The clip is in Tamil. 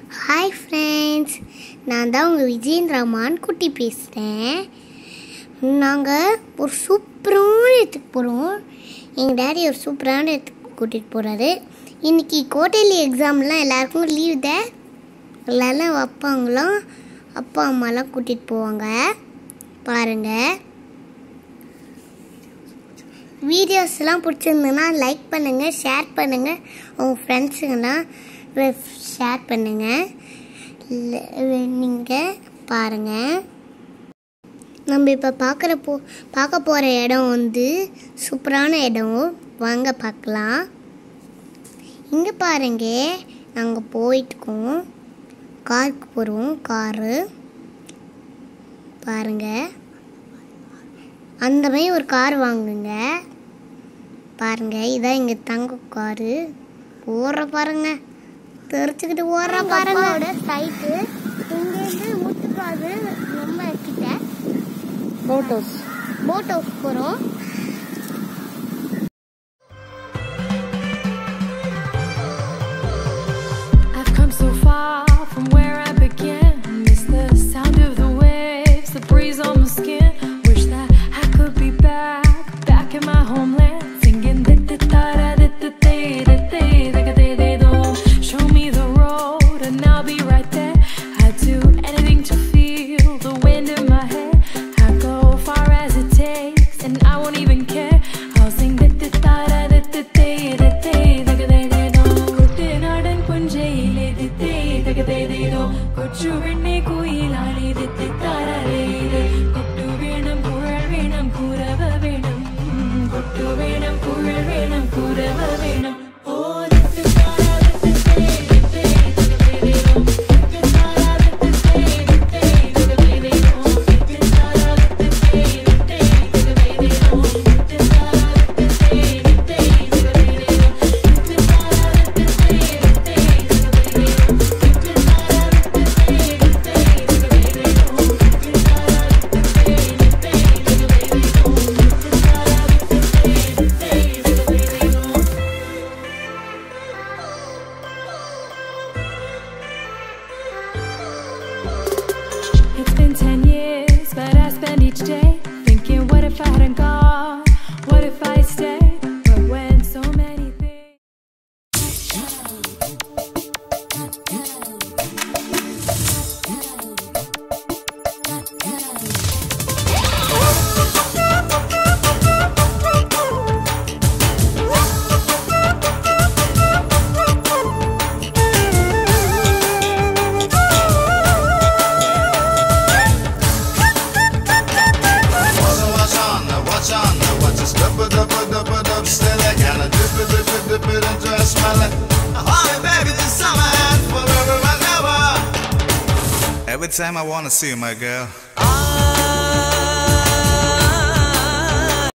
ஹாய் ஃப்ரெண்ட்ஸ் நான் தான் உங்கள் விஜயன் ரமான் குட்டி பேசுகிறேன் நாங்கள் ஒரு சூப்பரான இடத்துக்கு போகிறோம் எங்கள் டேடி ஒரு சூப்பரான இடத்துக்கு கூட்டிகிட்டு போகிறாரு இன்றைக்கி கோட்டைலி எக்ஸாம்லாம் எல்லாருக்கும் லீவ் தான் எல்லாம் வைப்பாங்களாம் அப்பா அம்மாலாம் கூட்டிகிட்டு போவாங்க பாருங்கள் வீடியோஸ்லாம் பிடிச்சிருந்ததுன்னா லைக் பண்ணுங்கள் ஷேர் பண்ணுங்கள் உங்கள் ஃப்ரெண்ட்ஸுங்கெல்லாம் ஷேர் பண்ணுங்கள் நீங்கள் பாருங்கள் நம்ம இப்போ பார்க்குற போ பார்க்க போகிற இடம் வந்து சூப்பரான இடம் வாங்க பார்க்கலாம் இங்கே பாருங்க நாங்கள் போயிட்டுக்கோம் காருக்கு போகிறோம் காரு பாருங்கள் அந்த மாதிரி ஒரு கார் வாங்குங்க பாருங்க இதான் இங்கே தங்க காரு ஓடுற பாருங்க தெரிச்சுக்கிட்டு ஓடுற பாருங்க சைட்டு இங்கேருந்து முத்துக்காது ரொம்ப கிட்ட போட் ஹவுஸ் போட் ஹவுஸ் போகிறோம் I've come so far from where I began. Miss the sound of the waves, the breeze on my skin. Wish that I could be back, back in my homeland, singing. Show me the road, and I'll be right there. I'd do anything to feel the wind in my hair. I go far as it takes, and I won't even care. I'll sing. കുട്ടനാടൻ പുഞ്ചയിലെ ദിത്തേ തകതേതേതോ കൊച്ചു വെണ്ണെ കുയിലാളി ദിത്തെ താരേത് കൊട്ടു വേണം കുഴൽ വേണം കുരവ വേണം കൊട്ടു വേണം കുഴൽ വേണം കുരവ വേണം ഓ ദിത്തെ താര ദിത്തെ ദിത്തെ തകതേതേതോ ദിത്തെ താര ദിത്തെ ദിത്തെ തകതേതേതോ ദിത്തെ താര ദിത്തെ ദിത്തെ തകതേതേതോ ദിത്തെ താര ദിത്തെ ദിത്തെ തകതേതേതോ It's been ten years, but I spend each day thinking, what if I hadn't gone? What if I stayed? But when so many things. Watch on, watch on, watch us dip it, dip it, dip it up, still I gotta dip it, dip it, dip it, and just smell it. Honey, baby, this summer and forever and ever. Every time I wanna see you, my girl.